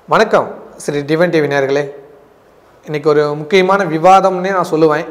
வணக்கம் ஸ்ரீ டிவன் டிவி நேயர்களே இன்றைக்கி ஒரு முக்கியமான விவாதம்னே நான் சொல்லுவேன்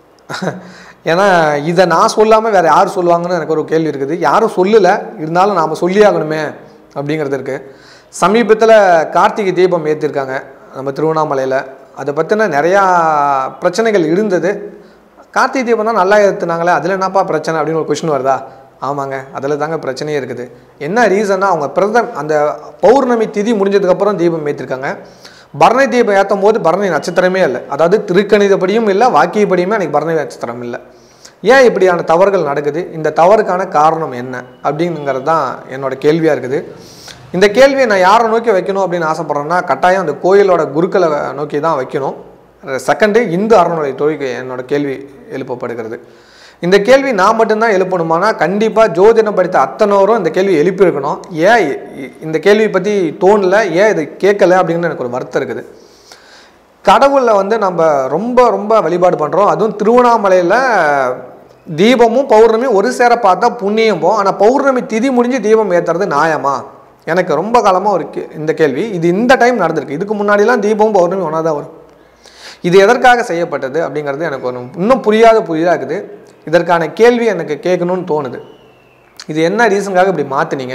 ஏன்னா இதை நான் சொல்லாமல் வேறு யார் சொல்லுவாங்கன்னு எனக்கு ஒரு கேள்வி இருக்குது யாரும் சொல்லலை இருந்தாலும் நாம் சொல்லி ஆகணுமே அப்படிங்கிறது இருக்குது சமீபத்தில் கார்த்திகை தீபம் ஏற்றிருக்காங்க நம்ம திருவண்ணாமலையில் அதை பற்றின நிறையா பிரச்சனைகள் இருந்தது கார்த்திகை தீபம் தான் நல்லா ஏற்றுனாங்களே அதில் என்னப்பா பிரச்சனை அப்படின்னு ஒரு கொஷின் வருதா ஆமாங்க அதில் தாங்க பிரச்சனையே இருக்குது என்ன ரீசன்னா அவங்க பிரதம் அந்த பௌர்ணமி திதி முடிஞ்சதுக்கப்புறம் தீபம் ஏற்றிருக்காங்க பரணி தீபம் ஏற்றும் போது பரணி நட்சத்திரமே இல்லை அதாவது திருக்கணிதப்படியும் இல்லை வாக்கியப்படியுமே அன்றைக்கி பரணி நட்சத்திரம் இல்லை ஏன் இப்படியான தவறுகள் நடக்குது இந்த தவறுக்கான காரணம் என்ன அப்படிங்கிறது தான் என்னோட கேள்வியாக இருக்குது இந்த கேள்வியை நான் யாரை நோக்கி வைக்கணும் அப்படின்னு ஆசைப்பட்றேன்னா கட்டாயம் அந்த கோயிலோட குருக்களை நோக்கி தான் வைக்கணும் செகண்டு இந்து அறநிலை தொழில் என்னோட கேள்வி எழுப்பப்படுகிறது இந்த கேள்வி நான் மட்டும்தான் எழுப்பணுமானா கண்டிப்பாக ஜோதிடம் படித்த அத்தனோரும் இந்த கேள்வி எழுப்பியிருக்கணும் ஏன் இ- இ- இந்த கேள்வியை பற்றி தோணல ஏன் இது கேட்கல அப்படின்னு எனக்கு ஒரு வருத்தம் இருக்குது கடவுளை வந்து நம்ம ரொம்ப ரொம்ப வழிபாடு பண்ணுறோம் அதுவும் திருவண்ணாமலையில் தீபமும் பௌர்ணமியும் ஒரு சேர பார்த்தா புண்ணியம் போகும் ஆனால் பௌர்ணமி திதி முடிஞ்சு தீபம் ஏற்றுறது நியாயமா எனக்கு ரொம்ப காலமாக ஒரு கே- இந்த கேள்வி இது இந்த டைம் நடந்திருக்கு இதுக்கு முன்னாடிலாம் தீபமும் பௌர்ணமி ஒன்றா தான் வரும் இது எதற்காக செய்யப்பட்டது அப்படிங்கிறது எனக்கு ஒரு இன்னும் புரியாத புரியாத இருக்குது இதற்கான கேள்வி எனக்கு கேட்கணும்னு தோணுது இது என்ன ரீசனுக்காக இப்படி மாற்றினீங்க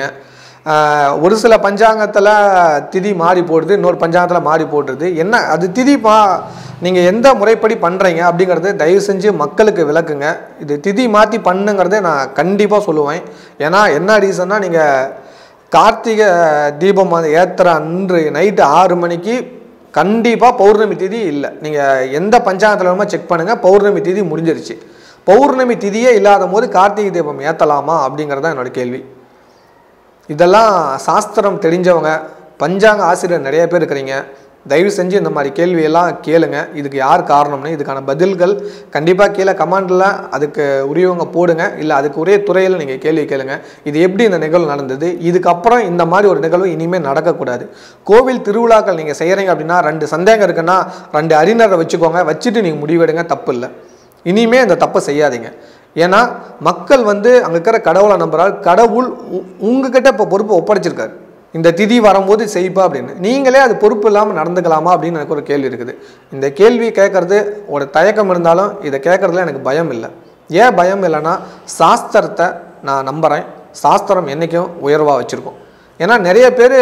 ஒரு சில பஞ்சாங்கத்தில் திதி மாறி போடுது இன்னொரு பஞ்சாங்கத்தில் மாறி போடுறது என்ன அது திதி மா நீங்கள் எந்த முறைப்படி பண்ணுறீங்க அப்படிங்கிறது தயவு செஞ்சு மக்களுக்கு விளக்குங்க இது திதி மாற்றி பண்ணுங்கிறதே நான் கண்டிப்பாக சொல்லுவேன் ஏன்னா என்ன ரீசன்னா நீங்கள் கார்த்திகை தீபம் ஏற்றுற அன்று நைட்டு ஆறு மணிக்கு கண்டிப்பாக பௌர்ணமி திதி இல்லை நீங்கள் எந்த பஞ்சாங்கத்தில் வேணுமோ செக் பண்ணுங்கள் பௌர்ணமி திதி முடிஞ்சிருச்சு பௌர்ணமி திதியே இல்லாத போது கார்த்திகை தீபம் ஏற்றலாமா அப்படிங்கிறது தான் என்னோட கேள்வி இதெல்லாம் சாஸ்திரம் தெரிஞ்சவங்க பஞ்சாங்க ஆசிரியர் நிறைய பேர் இருக்கிறீங்க தயவு செஞ்சு இந்த மாதிரி கேள்வியெல்லாம் கேளுங்க இதுக்கு யார் காரணம்னு இதுக்கான பதில்கள் கண்டிப்பாக கீழே கமெண்டில் அதுக்கு உரியவங்க போடுங்க இல்லை அதுக்கு உரிய துறையில் நீங்கள் கேள்வி கேளுங்க இது எப்படி இந்த நிகழ்வு நடந்தது இதுக்கப்புறம் இந்த மாதிரி ஒரு நிகழ்வு இனிமேல் நடக்கக்கூடாது கோவில் திருவிழாக்கள் நீங்கள் செய்கிறீங்க அப்படின்னா ரெண்டு சந்தேகம் இருக்குன்னா ரெண்டு அறிஞரை வச்சுக்கோங்க வச்சுட்டு நீங்கள் முடிவெடுங்க தப்பு இல்லை இனிமே இந்த தப்பை செய்யாதீங்க ஏன்னா மக்கள் வந்து அங்கே இருக்கிற கடவுளை நம்புறாரு கடவுள் உ- உங்ககிட்ட இப்போ பொறுப்பை ஒப்படைச்சிருக்காரு இந்த திதி வரும்போது செய்ப்பா அப்படின்னு நீங்களே அது பொறுப்பு இல்லாமல் நடந்துக்கலாமா அப்படின்னு எனக்கு ஒரு கேள்வி இருக்குது இந்த கேள்வி கேட்கறது ஒரு தயக்கம் இருந்தாலும் இதை கேட்கறதுல எனக்கு பயம் இல்லை ஏன் பயம் இல்லைன்னா சாஸ்திரத்தை நான் நம்புகிறேன் சாஸ்திரம் என்றைக்கும் உயர்வாக வச்சுருக்கோம் ஏன்னா நிறைய பேர்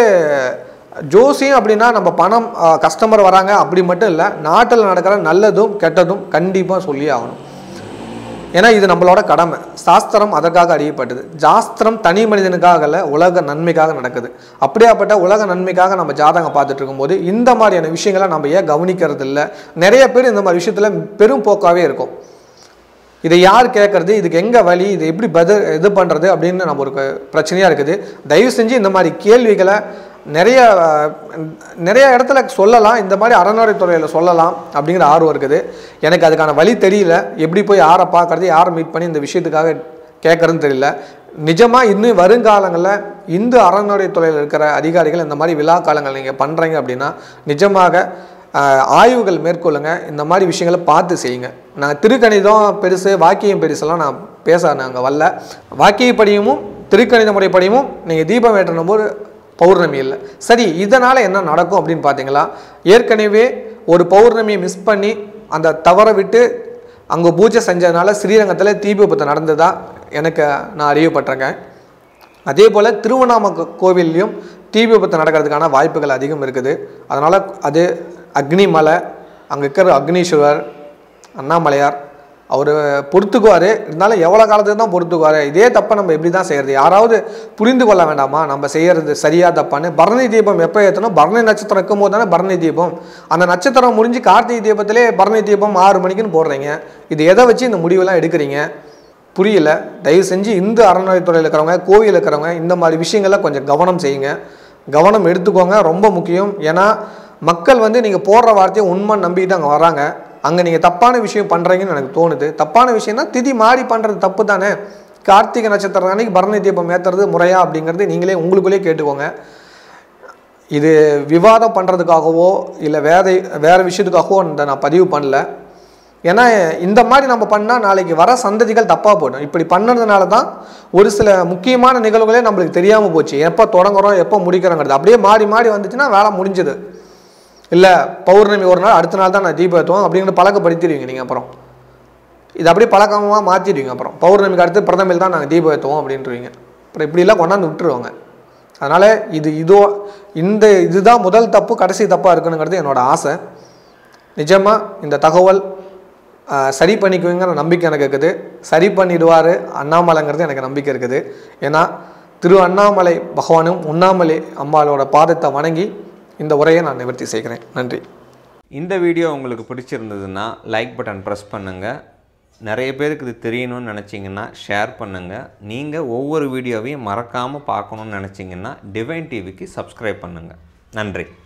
ஜோசியம் அப்படின்னா நம்ம பணம் கஸ்டமர் வராங்க அப்படி மட்டும் இல்லை நாட்டில் நடக்கிற நல்லதும் கெட்டதும் கண்டிப்பாக சொல்லி ஆகணும் ஏன்னா இது நம்மளோட கடமை சாஸ்திரம் அதற்காக அறியப்பட்டது சாஸ்திரம் தனி மனிதனுக்காக இல்லை உலக நன்மைக்காக நடக்குது அப்படியாப்பட்ட உலக நன்மைக்காக நம்ம ஜாதகம் பார்த்துட்டு இருக்கும்போது இந்த மாதிரியான விஷயங்களை நம்ம ஏன் கவனிக்கிறது இல்லை நிறைய பேர் இந்த மாதிரி விஷயத்தில் பெரும் போக்காவே இருக்கும் இதை யார் கேட்கறது இதுக்கு எங்கே வழி இது எப்படி பதில் இது பண்ணுறது அப்படின்னு நம்ம ஒரு க- பிரச்சனையாக இருக்குது தயவு செஞ்சு இந்த மாதிரி கேள்விகளை நிறைய அஹ், நிறைய இடத்துல சொல்லலாம் இந்த மாதிரி அறநிலைத்துறையில் சொல்லலாம் அப்படிங்கிற ஆர்வம் இருக்குது எனக்கு அதுக்கான வழி தெரியல எப்படி போய் யாரை பார்க்கறது யாரை மீட் பண்ணி இந்த விஷயத்துக்காக கேட்குறதுன்னு தெரியல நிஜமாக இன்னும் வருங்காலங்களில் இந்து அறநிலைத்துறையில் இருக்கிற அதிகாரிகள் இந்த மாதிரி விழா காலங்கள் நீங்கள் பண்ணுறீங்க அப்படின்னா நிஜமாக ஆஹ் ஆய்வுகள் மேற்கொள்ளுங்க இந்த மாதிரி விஷயங்களை பார்த்து செய்யுங்க நான் திருக்கணிதம் பெருசு வாக்கியம் பெருசெல்லாம் நான் பேச நாங்கள் வரல வாக்கியப்படியும் திருக்கணித முறைப்படியும் நீங்கள் தீபம் ஏற்றணும் போது பௌர்ணமி இல்லை சரி இதனால் என்ன நடக்கும் அப்படின்னு பார்த்தீங்களா ஏற்கனவே ஒரு பௌர்ணமியை மிஸ் பண்ணி அந்த தவறை விட்டு அங்கே பூஜை செஞ்சதுனால ஸ்ரீரங்கத்தில் தீ விபத்து நடந்ததா எனக்கு நான் அறியப்பட்டிருக்கேன் அதே போல் திருவண்ணாமலை கோ- கோவில்லையும் தீ விபத்து நடக்கிறதுக்கான வாய்ப்புகள் அதிகம் இருக்குது அதனால் அது அக்னிமலை அங்கே இருக்கிற அக்னீஸ்வரர் அண்ணாமலையார் அவர் பொறுத்துக்குவார் இருந்தாலும் எவ்வளோ காலத்துக்கு தான் பொறுத்துக்குவார் இதே தப்பை நம்ம எப்படி தான் செய்கிறது யாராவது புரிந்து கொள்ள வேண்டாமா நம்ம செய்கிறது சரியா தப்பான்னு பரணி தீபம் எப்போ ஏற்றணும் பரணி நட்சத்திரம் இருக்கும் போது தானே பரணி தீபம் அந்த நட்சத்திரம் முடிஞ்சு கார்த்திகை தீபத்திலே பரணி தீபம் ஆறு மணிக்குன்னு போடுறீங்க இது எதை வச்சு இந்த முடிவெல்லாம் எடுக்கிறீங்க புரியல தயவு செஞ்சு இந்து அறநிலைத்துறையில் இருக்கிறவங்க கோவில் இருக்கிறவங்க இந்த மாதிரி விஷயங்களை கொஞ்சம் கவனம் செய்யுங்க கவனம் எடுத்துக்கோங்க ரொம்ப முக்கியம் ஏன்னா மக்கள் வந்து நீங்கள் போடுற வார்த்தையை உண்மை நம்பிட்டு அங்கே வராங்க அங்கே நீங்கள் தப்பான விஷயம் பண்ணுறீங்கன்னு எனக்கு தோணுது தப்பான விஷயம்னா திதி மாறி பண்ணுறது தப்பு தானே கார்த்திகை நட்சத்திரம் அன்னைக்கு பரணி தீபம் ஏற்றுறது முறையா அப்படிங்கிறது நீங்களே உங்களுக்குள்ளேயே கேட்டுக்கோங்க இது விவாதம் பண்ணுறதுக்காகவோ இல்லை வேற வேறு விஷயத்துக்காகவோ இந்த நான் பதிவு பண்ணல ஏன்னா இந்த மாதிரி நம்ம பண்ணால் நாளைக்கு வர சந்ததிகள் தப்பாக போயிடும் இப்படி பண்ணதுனால தான் ஒரு சில முக்கியமான நிகழ்வுகளே நம்மளுக்கு தெரியாமல் போச்சு எப்போ தொடங்குறோம் எப்போ முடிக்கிறோங்கிறது அப்படியே மாறி மாறி வந்துச்சுன்னா வேலை முடிஞ்சுது இல்லை பௌர்ணமி ஒரு நாள் அடுத்த நாள் தான் நான் தீபம் ஏற்றுவோம் அப்படிங்கிற பழக்கப்படுத்திடுவீங்க நீங்கள் அப்புறம் இது அப்படியே பழக்கமாக மாற்றிடுவீங்க அப்புறம் பௌர்ணமிக்கு அடுத்து பிரதமையில் தான் நாங்கள் தீபம் ஏற்றுவோம் அப்படின்றீங்க அப்புறம் இப்படிலாம் கொண்டாந்து விட்டுருவாங்க அதனால் இது இதோ இந்த இதுதான் முதல் தப்பு கடைசி தப்பாக இருக்குனுங்கிறது என்னோட ஆசை நிஜமாக இந்த தகவல் ஆஹ், சரி பண்ணிக்குவீங்கிற நம்பிக்கை எனக்கு இருக்குது சரி பண்ணிடுவார் அண்ணாமலைங்கிறது எனக்கு நம்பிக்கை இருக்குது ஏன்னா திரு அண்ணாமலை பகவானும் உண்ணாமலை அம்மாளோட பாதத்தை வணங்கி இந்த உரையை நான் நிவர்த்தி செய்கிறேன் நன்றி இந்த வீடியோ உங்களுக்கு பிடிச்சிருந்ததுன்னா லைக் பட்டன் ப்ரெஸ் பண்ணுங்கள் நிறைய பேருக்கு இது தெரியணும்னு நினச்சிங்கன்னா ஷேர் பண்ணுங்கள் நீங்கள் ஒவ்வொரு வீடியோவையும் மறக்காமல் பார்க்கணுன்னு நினச்சிங்கன்னா டிவைன் டிவிக்கு சப்ஸ்கிரைப் பண்ணுங்கள் நன்றி